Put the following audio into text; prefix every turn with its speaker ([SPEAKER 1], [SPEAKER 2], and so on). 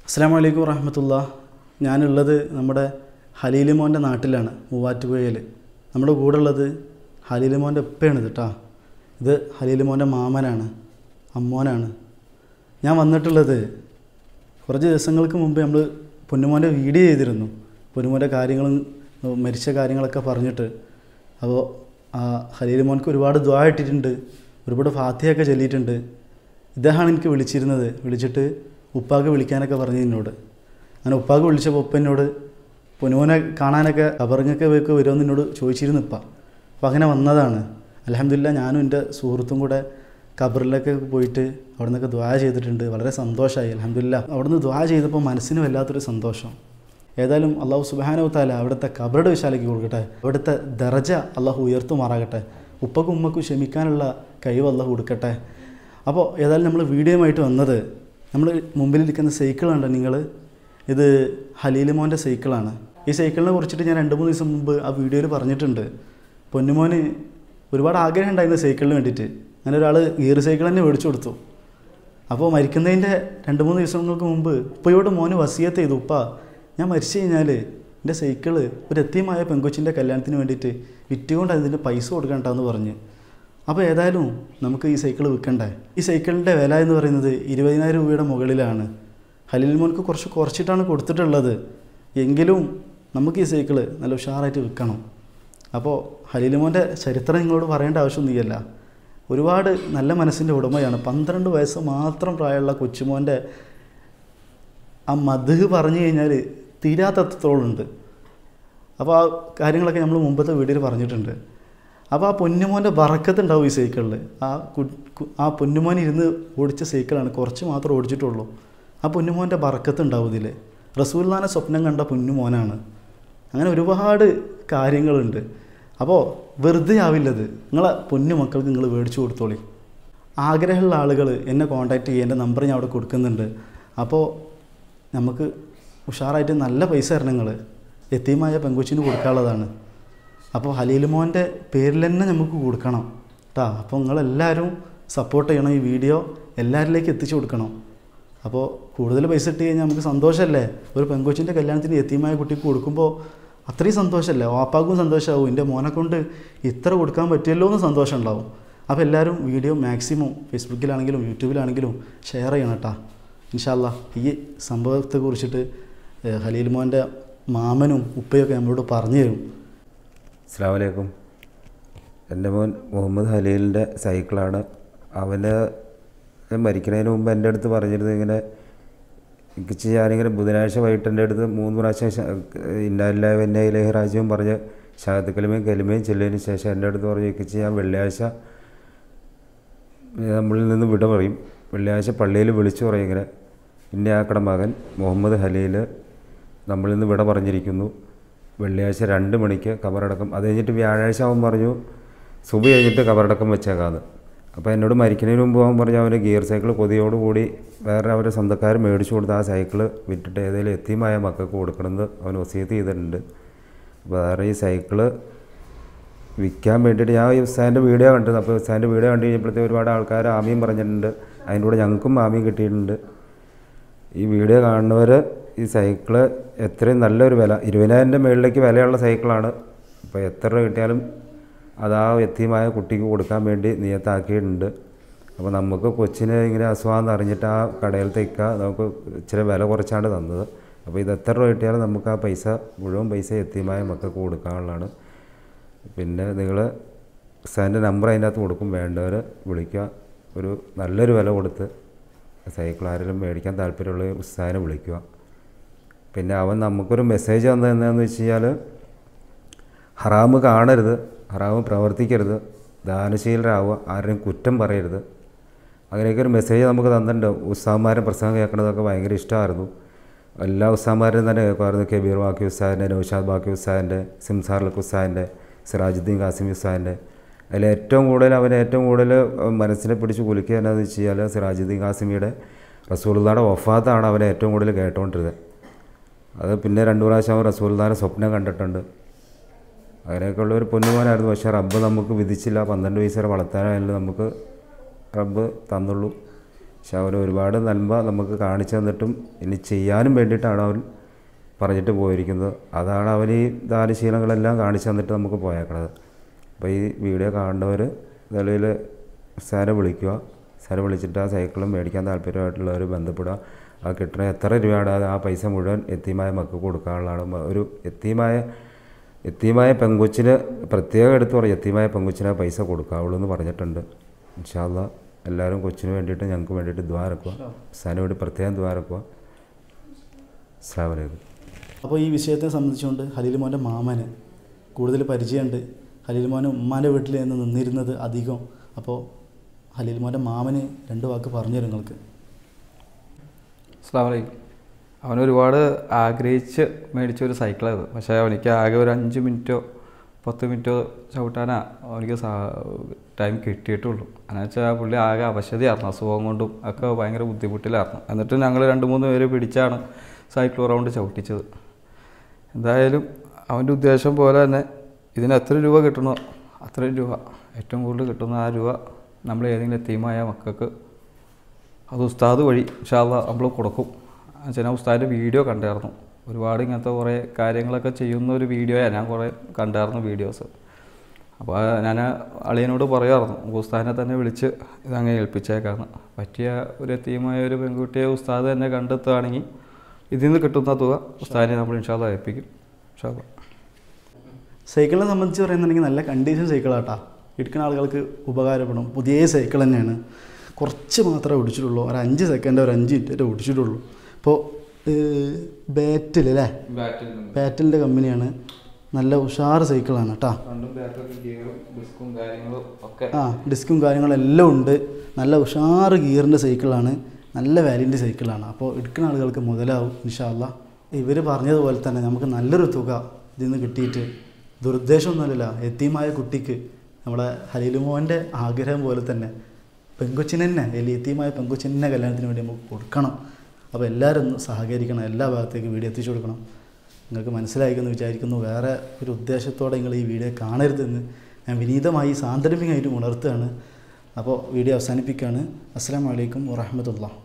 [SPEAKER 1] അസ്സാം വലൈക്കും വറഹമത്തുള്ള ഞാനുള്ളത് നമ്മുടെ ഹലീലിമോൻ്റെ നാട്ടിലാണ് മൂവാറ്റുപുഴയിൽ നമ്മുടെ കൂടെ ഉള്ളത് ഹലീലിമോൻ്റെ ഉപ്പയാണ് ഇത് കേട്ടോ ഇത് ഹലീലിമോൻ്റെ മാമനാണ് അമ്മോനാണ് ഞാൻ വന്നിട്ടുള്ളത് കുറച്ച് ദിവസങ്ങൾക്ക് മുമ്പ് നമ്മൾ പൊന്നുമോൻ്റെ വീഡിയോ ചെയ്തിരുന്നു പൊന്നുമോൻ്റെ കാര്യങ്ങളും ഏഹ് മരിച്ച കാര്യങ്ങളൊക്കെ പറഞ്ഞിട്ട് അപ്പോൾ ആ ഹലീലിമോൻക്ക് ഒരുപാട് ദ്വാ ഇട്ടിട്ടുണ്ട് ഒരുപാട് ഫാത്തിയൊക്കെ ചൊല്ലിയിട്ടുണ്ട് ഇദ്ദേഹമാണ് എനിക്ക് വിളിച്ചിരുന്നത് വിളിച്ചിട്ട് ഉപ്പാക്ക് വിളിക്കാനൊക്കെ പറഞ്ഞു എന്നോട് അങ്ങനെ ഉപ്പാക്ക് വിളിച്ചപ്പോൾ ഉപ്പ എന്നോട് പൊന്നുമോനെ കാണാനൊക്കെ കബറിങ്ങൊക്കെ ഒക്കെ വരുമെന്ന് എന്നോട് ചോദിച്ചിരുന്നു ഇപ്പ അപ്പോൾ അങ്ങനെ വന്നതാണ് അലഹമില്ല ഞാനും എൻ്റെ സുഹൃത്തും കൂടെ ഖബറിലൊക്കെ പോയിട്ട് അവിടെ നിന്നൊക്കെ ദ്വാ ചെയ്തിട്ടുണ്ട് വളരെ സന്തോഷമായി അലഹമില്ല അവിടെ നിന്ന് ദ്വാ ചെയ്തപ്പോൾ മനസ്സിന് വല്ലാത്തൊരു സന്തോഷം ഏതായാലും അള്ളാഹു സുബാനവ് താല അവിടുത്തെ കബറുടെ വിശാലയ്ക്ക് കൊടുക്കട്ടെ അവിടുത്തെ ദറജ അള്ളാഹു ഉയർത്തുമാറാകട്ടെ ഉപ്പക്കും ഉമ്മക്കും ക്ഷമിക്കാനുള്ള കഴിവ് അള്ളാഹു കൊടുക്കട്ടെ അപ്പോൾ ഏതായാലും നമ്മൾ വീഡിയോയുമായിട്ട് വന്നത് നമ്മൾ മുമ്പിലിരിക്കുന്ന സൈക്കിളുണ്ട് നിങ്ങൾ ഇത് ഹലീലിമോൻ്റെ സൈക്കിളാണ് ഈ സൈക്കിളിനെ കുറിച്ചിട്ട് ഞാൻ രണ്ട് മൂന്ന് ദിവസം മുമ്പ് ആ വീഡിയോയിൽ പറഞ്ഞിട്ടുണ്ട് പൊന്നുമോന് ഒരുപാട് ആഗ്രഹം ഉണ്ടായിരുന്നു സൈക്കിളിന് വേണ്ടിയിട്ട് അങ്ങനെ ഒരാൾ ഗിയർ സൈക്കിൾ തന്നെ മേടിച്ചു കൊടുത്തു അപ്പോൾ മരിക്കുന്നതിൻ്റെ രണ്ട് മൂന്ന് ദിവസങ്ങൾക്ക് മുമ്പ് ഉപ്പയോട് മോന് വസിയത്ത് ചെയ്തു ഉപ്പ ഞാൻ മരിച്ചു കഴിഞ്ഞാൽ എൻ്റെ സൈക്കിള് ഒരു എത്തിയമായ പെങ്കൊച്ചിൻ്റെ കല്യാണത്തിന് വേണ്ടിയിട്ട് വിറ്റുകൊണ്ട് അതിൻ്റെ പൈസ കൊടുക്കണ്ടെന്ന് പറഞ്ഞ് അപ്പോൾ ഏതായാലും നമുക്ക് ഈ സൈക്കിൾ വിൽക്കണ്ടേ ഈ സൈക്കിളിൻ്റെ വില എന്ന് പറയുന്നത് ഇരുപതിനായിരം രൂപയുടെ മുകളിലാണ് ഹലിൽ മോൻക്ക് കുറച്ച് കുറച്ചിട്ടാണ് കൊടുത്തിട്ടുള്ളത് എങ്കിലും നമുക്ക് ഈ സൈക്കിള് നല്ല ഉഷാറായിട്ട് വിൽക്കണം അപ്പോൾ ഹലീലുമോൻ്റെ ചരിത്രം നിങ്ങളോട് പറയേണ്ട ആവശ്യമൊന്നുമില്ല ഒരുപാട് നല്ല മനസ്സിൻ്റെ ഉടമയാണ് പന്ത്രണ്ട് വയസ്സ് മാത്രം പ്രായമുള്ള കൊച്ചുമോൻ്റെ ആ മധു പറഞ്ഞു കഴിഞ്ഞാൽ തീരാത്തത്തോളുണ്ട് അപ്പോൾ ആ കാര്യങ്ങളൊക്കെ നമ്മൾ മുമ്പത്തെ വീഡിയോയിൽ പറഞ്ഞിട്ടുണ്ട് അപ്പോൾ ആ പൊന്നുമോൻ്റെ വറക്കത്തുണ്ടാവും ഈ സൈക്കിളിൽ ആ കു കു- ആ പൊന്നുമോൻ ഇരുന്ന് ഓടിച്ച സൈക്കിളാണ് കുറച്ച് മാത്രം ഓടിച്ചിട്ടുള്ളൂ ആ പൊന്നുമോൻ്റെ വറക്കത്തുണ്ടാവും ഇതിൽ റസൂൽനാനെ സ്വപ്നം കണ്ട പൊന്നുമോനാണ് അങ്ങനെ ഒരുപാട് കാര്യങ്ങളുണ്ട് അപ്പോൾ വെറുതെ ആവില്ലത് നിങ്ങളെ പൊന്നു മക്കൾക്ക് നിങ്ങൾ മേടിച്ചു കൊടുത്തോളി ആഗ്രഹമുള്ള ആളുകൾ എന്നെ കോൺടാക്റ്റ് ചെയ്യുക എൻ്റെ നമ്പർ ഞാൻ അവിടെ കൊടുക്കുന്നുണ്ട് അപ്പോൾ നമുക്ക് ഉഷാറായിട്ട് നല്ല പൈസ തരണം നിങ്ങൾ എത്തിയമായ പെങ്കൊച്ചിന് കൊടുക്കാനുള്ളതാണ് അപ്പോൾ ഹലീലുമോൻ്റെ പേരിൽ തന്നെ നമുക്ക് കൊടുക്കണം കേട്ടോ അപ്പോൾ നിങ്ങളെല്ലാവരും സപ്പോർട്ട് ചെയ്യണം ഈ വീഡിയോ എല്ലാവരിലേക്ക് എത്തിച്ചു കൊടുക്കണം അപ്പോൾ കൂടുതൽ പൈസ ഇട്ട് കഴിഞ്ഞാൽ നമുക്ക് സന്തോഷമല്ലേ ഒരു പെങ്കൊച്ചിൻ്റെ കല്യാണത്തിന് എത്തിയമായ കുട്ടിക്ക് കൊടുക്കുമ്പോൾ അത്രയും സന്തോഷമല്ലേ വാപ്പാക്കും സന്തോഷമാവും എൻ്റെ മോനെ കൊണ്ട് ഇത്ര കൊടുക്കാൻ പറ്റിയല്ലോ എന്ന് സന്തോഷം ഉണ്ടാവും അപ്പോൾ എല്ലാവരും വീഡിയോ മാക്സിമം ഫേസ്ബുക്കിലാണെങ്കിലും യൂട്യൂബിലാണെങ്കിലും ഷെയർ ചെയ്യണം കേട്ടോ ഇൻഷാല്ല ഈ സംഭവത്തെ കുറിച്ചിട്ട് ഏഹ്, ഖലീൽ മോൻ്റെ മാമനും ഉപ്പയൊക്കെ നമ്മളോട് പറഞ്ഞു തരും
[SPEAKER 2] അസ്സാം വലൈക്കും എൻ്റെ മോൻ മുഹമ്മദ് ഹലീലിൻ്റെ സൈക്കിളാണ് അവന് മരിക്കുന്നതിന് മുമ്പ് എൻ്റെ അടുത്ത് പറഞ്ഞിരുന്നത് ഇങ്ങനെ എനിക്ക് ഞാനിങ്ങനെ ബുധനാഴ്ച വൈകിട്ട് എൻ്റെ അടുത്ത് മൂന്ന് പ്രാവശ്യം ശ- ഇന്നാലില്ല എന്നെ ഇലഹി രാജ്യവും പറഞ്ഞ് ഷാദത്ത് കലിമയും കലിമയും ചെല്ലിയതിന് ശേഷം എൻ്റെ അടുത്ത് പറഞ്ഞു ഇക്കിച്ച് ഞാൻ വെള്ളിയാഴ്ച നമ്മളിൽ നിന്ന് വിട പറയും വെള്ളിയാഴ്ച പള്ളിയിൽ വിളിച്ചു പറയും ഇങ്ങനെ ഇന്ന ആക്കട മകൻ മുഹമ്മദ് ഹലീൽ നമ്മളിൽ നിന്ന് വിട പറഞ്ഞിരിക്കുന്നു വെള്ളിയാഴ്ച രണ്ട് മണിക്ക് കബറടക്കം അത് കഴിഞ്ഞിട്ട് വ്യാഴാഴ്ച അവൻ പറഞ്ഞു സുബ കഴിഞ്ഞിട്ട് കബറടക്കം വെച്ചേക്കാന്ന് അപ്പോൾ എന്നോട് മരിക്കുന്നതിന് മുമ്പ് അവൻ പറഞ്ഞു അവന് ഗിയർ സൈക്കിൾ കൊതിയോടുകൂടി വേറെ അവരെ സ്വന്തക്കാർ മേടിച്ചു കൊടുത്ത ആ സൈക്കിൾ വിറ്റിട്ട് ഏതെങ്കിലും എത്തിയമായ മക്കൾക്ക് കൊടുക്കണമെന്ന് അവൻ വസീത്ത് ചെയ്തിട്ടുണ്ട് അപ്പോൾ വേറെ ഈ സൈക്കിള് വിൽക്കാൻ വേണ്ടിയിട്ട് ഞാൻ ഈ ഉസ്താൻ്റെ വീഡിയോ കണ്ടത് അപ്പോൾ ഉസ്താൻ്റെ വീഡിയോ കണ്ടു കഴിഞ്ഞപ്പോഴത്തേക്ക് ഒരുപാട് ആൾക്കാർ ആമിയും പറഞ്ഞിട്ടുണ്ട് അതിൻ്റെ കൂടെ ഞങ്ങൾക്കും ആമിയും കിട്ടിയിട്ടുണ്ട് ഈ വീഡിയോ കാണുന്നവർ ഈ സൈക്കിള് എത്രയും നല്ലൊരു വില ഇരുപതിനായിരം മേളിലേക്ക് വിലയുള്ള സൈക്കിളാണ് അപ്പോൾ എത്ര രൂപ കിട്ടിയാലും അത് ആ എത്തിയമായ കുട്ടിക്ക് കൊടുക്കാൻ വേണ്ടി നിയത്താക്കിയിട്ടുണ്ട് അപ്പോൾ നമുക്ക് കൊച്ചിന് ഇങ്ങനെ അസുഖമെന്ന് അറിഞ്ഞിട്ട് ആ കടയിലത്തേക്ക നമുക്ക് ഇച്ചിരി വില കുറച്ചാണ് തന്നത് അപ്പോൾ ഇത് എത്ര രൂപ കിട്ടിയാലും നമുക്ക് ആ പൈസ മുഴുവൻ പൈസ എത്തിയമായ മക്കൾക്ക് കൊടുക്കാനുള്ളതാണ് പിന്നെ നിങ്ങൾ ഉസ്താദിൻ്റെ നമ്പർ അതിൻ്റെ അകത്ത് കൊടുക്കും വേണ്ടവർ വിളിക്കുക ഒരു നല്ലൊരു വില കൊടുത്ത് സൈക്കിൾ ആരെങ്കിലും മേടിക്കാൻ താല്പര്യമുള്ള ഉസ്താദിനെ വിളിക്കുക പിന്നെ അവൻ നമുക്കൊരു മെസ്സേജ് തന്നത് എന്താണെന്ന് വെച്ച് കഴിഞ്ഞാൽ ഹറാമ് കാണരുത് ഹറാമ് പ്രവർത്തിക്കരുത് ദാനശീലരാവുക ആരെയും കുറ്റം പറയരുത് അങ്ങനെയൊക്കെ ഒരു മെസ്സേജ് നമുക്ക് തന്നിട്ടുണ്ട് ഉസ്താമാരെ പ്രസംഗം കേൾക്കുന്നതൊക്കെ ഭയങ്കര ഇഷ്ടമായിരുന്നു എല്ലാ ഉസ്താമാരും തന്നെ കേൾക്കുമായിരുന്നു കബീർ ബാക്കി ഉസ്താദിൻ്റെ നൗഷാദ് ബാക്കി ഉസ്താദിൻ്റെ സിംസാർലക്ക് ഉസ്താദിൻ്റെ സിറാജുദ്ദീൻ കാസിമി ഉസ്താദിൻ്റെ അതിൽ ഏറ്റവും കൂടുതൽ അവൻ ഏറ്റവും കൂടുതൽ മനസ്സിനെ പിടിച്ച് കുലുക്കുക എന്നാന്ന് വെച്ച് കഴിഞ്ഞാൽ സിറാജുദ്ദീൻ കാസിമിയുടെ റസൂലുള്ളാടെ വഫാത്താണ് അവനെ ഏറ്റവും കൂടുതൽ കേട്ടുകൊണ്ടിരുന്നത് അത് പിന്നെ രണ്ടു പ്രാവശ്യം അവൻ റസൂലുള്ളാനെ സ്വപ്നം കണ്ടിട്ടുണ്ട് അങ്ങനെയൊക്കെയുള്ള ഒരു പൊന്നുമോനായിരുന്നു പക്ഷേ റബ്ബ് നമുക്ക് വിധിച്ചില്ല പന്ത്രണ്ട് വയസ്സ് വരെ വളർത്താനായാലും നമുക്ക് റബ്ബ് തന്നുള്ളൂ പക്ഷെ അവൻ ഒരുപാട് നന്മ നമുക്ക് കാണിച്ചു തന്നിട്ടും ഇനി ചെയ്യാനും വേണ്ടിയിട്ടാണ് അവൻ പറഞ്ഞിട്ട് പോയിരിക്കുന്നത് അതാണ് അവൻ ഈ ദാനശീലങ്ങളെല്ലാം കാണിച്ചു തന്നിട്ട് നമുക്ക് പോയേക്കണത് അപ്പോൾ ഈ വീഡിയോ കാണുന്നവർ നിലവിൽ സാറെ വിളിക്കുക സാറെ വിളിച്ചിട്ട് ആ സൈക്കിളും മേടിക്കാൻ താല്പര്യമായിട്ടുള്ളവർ ബന്ധപ്പെടുക ആ കിട്ടുന്ന എത്ര രൂപയാണ് അത് ആ പൈസ മുഴുവൻ എത്തിയമായ മക്കൾക്ക് കൊടുക്കാനുള്ളതാണ് മ- ഒരു എത്തിയമായ എത്തിയമായ പെങ്കൊച്ചിന് പ്രത്യേകം എടുത്ത് പറയും എത്തിയമായ പെങ്കൊച്ചിന് ആ പൈസ കൊടുക്കാവുള്ളൂ എന്ന് പറഞ്ഞിട്ടുണ്ട് ഇൻഷാല്ല എല്ലാവരും കൊച്ചിന് വേണ്ടിയിട്ട് ഞങ്ങൾക്ക് വേണ്ടിയിട്ട് ദ്വാരക്കുക സാറിന് വേണ്ടി പ്രത്യേകം ദ്വാരക്കുക അസ്സാം വലൈക്കും
[SPEAKER 1] അപ്പോൾ ഈ വിഷയത്തെ സംബന്ധിച്ചുകൊണ്ട് ഹലീൽ മോൻ്റെ മാമന് കൂടുതൽ പരിചയമുണ്ട് ഹലീൽ മോൻ ഉമ്മാൻ്റെ വീട്ടിൽ നിന്ന് നിന്നിരുന്നത് അധികം അപ്പോൾ ഹലീൽ മോൻ്റെ മാമന് രണ്ട് വാക്ക് പറഞ്ഞു തരും നിങ്ങൾക്ക്
[SPEAKER 3] അസ്സാം വലൈക്കും അവൻ ഒരുപാട് ആഗ്രഹിച്ച് മേടിച്ച ഒരു സൈക്കിളാണ് ഇത് പക്ഷേ അവനിക്ക് ആകെ ഒരു അഞ്ച് മിനിറ്റോ പത്ത് മിനിറ്റോ ചവിട്ടാനാ അവനിക്ക് ടൈം കിട്ടിയിട്ടുള്ളൂ എന്ന് വെച്ചാൽ പുള്ളി ആകെ അവശതയായിരുന്നു അസുഖം കൊണ്ടും ഒക്കെ ഭയങ്കര ബുദ്ധിമുട്ടിലായിരുന്നു എന്നിട്ട് ഞങ്ങൾ രണ്ട് മൂന്ന് പേര് പിടിച്ചാണ് സൈക്കിൾ റൗണ്ട് ചവിട്ടിച്ചത് എന്തായാലും അവൻ്റെ ഉദ്ദേശം പോലെ തന്നെ ഇതിന് എത്ര രൂപ കിട്ടണോ അത്രയും രൂപ ഏറ്റവും കൂടുതൽ കിട്ടുന്ന ആ രൂപ നമ്മൾ ഏതെങ്കിലും എത്തിയുമായ മക്കൾക്ക് അത് ഉസ്താദ് വഴി ഇൻഷാല്ല നമ്മൾ കൊടുക്കും വെച്ചാൽ ഉസ്താദിൻ്റെ വീഡിയോ കണ്ടായിരുന്നു ഒരുപാട് ഇങ്ങനത്തെ കുറേ കാര്യങ്ങളൊക്കെ ചെയ്യുന്ന ഒരു വീഡിയോയാണ് ഞാൻ കുറേ കണ്ടായിരുന്നു വീഡിയോസ് അപ്പോൾ ഞാൻ അളിയനോട് പറയുമായിരുന്നു നമുക്ക് ഉസ്താദിനെ തന്നെ വിളിച്ച് ഇതങ്ങനെ ഏൽപ്പിച്ചേക്കാന്ന് പറ്റിയ ഒരു എത്തിയുമായ ഒരു പെൺകുട്ടിയെ ഉസ്താദ് തന്നെ കണ്ടെത്തുകയാണെങ്കിൽ ഇതിൽ നിന്ന് കിട്ടുന്ന തുക ഉസ്താദിനെ നമ്മൾ ഇൻഷാല്ല ഏൽപ്പിക്കും ഇൻഷാല്ല
[SPEAKER 1] സൈക്കിളിനെ സംബന്ധിച്ച് പറയുന്നുണ്ടെങ്കിൽ നല്ല കണ്ടീഷൻ സൈക്കിളാട്ടാ എടുക്കുന്ന ആളുകൾക്ക് ഉപകാരപ്പെടും പുതിയ സൈക്കിൾ തന്നെയാണ് കുറച്ച് മാത്രമേ ഓടിച്ചിട്ടുള്ളൂ ഒരു അഞ്ച് സെക്കൻഡ് ഒരു അഞ്ച് മിനിറ്റ് ഓടിച്ചിട്ടുള്ളൂ ഇപ്പോൾ ബാറ്റിൽ അല്ലേ ബാറ്റിലിൻ്റെ കമ്പനിയാണ് നല്ല ഉഷാർ സൈക്കിളാണ് കേട്ടോ
[SPEAKER 3] ഡിസ്കും കാര്യങ്ങളും ഒക്കെ
[SPEAKER 1] ആ ഡിസ്കും കാര്യങ്ങളും എല്ലാം ഉണ്ട് നല്ല ഉഷാറ് ഗിയറിൻ്റെ സൈക്കിളാണ് നല്ല വാലിൻ്റെ സൈക്കിളാണ് അപ്പോൾ എടുക്കുന്ന ആളുകൾക്ക് മുതലാവും ഇൻഷാല്ല ഇവർ പറഞ്ഞതുപോലെ തന്നെ നമുക്ക് നല്ലൊരു തുക ഇതിൽ നിന്ന് കിട്ടിയിട്ട് ദുരുദ്ദേശമൊന്നുമല്ല എത്തിയമായ കുട്ടിക്ക് നമ്മളെ ഹലീലുമോൻ്റെ ആഗ്രഹം പോലെ തന്നെ പെങ്കൊച്ചിനെ തന്നെ അല്ലെങ്കിൽ എത്തിയമായ പെങ്കൊച്ചിനെ കല്യാണത്തിന് വേണ്ടി നമുക്ക് കൊടുക്കണം അപ്പോൾ എല്ലാവരും ഒന്ന് സഹകരിക്കണം എല്ലാ ഭാഗത്തേക്കും വീഡിയോ എത്തിച്ചു കൊടുക്കണം നിങ്ങൾക്ക് മനസ്സിലായിക്കെന്ന് വിചാരിക്കുന്നു വേറെ ഒരു ഉദ്ദേശത്തോടെ നിങ്ങൾ ഈ വീഡിയോ കാണരുതെന്ന് ഞാൻ വിനീതമായി സാന്ദർഭികമായിട്ട് ഉണർത്തുകയാണ് അപ്പോൾ വീഡിയോ അവസാനിപ്പിക്കുകയാണ് അസ്സാം വലൈക്കും വറഹമത്തുള്ള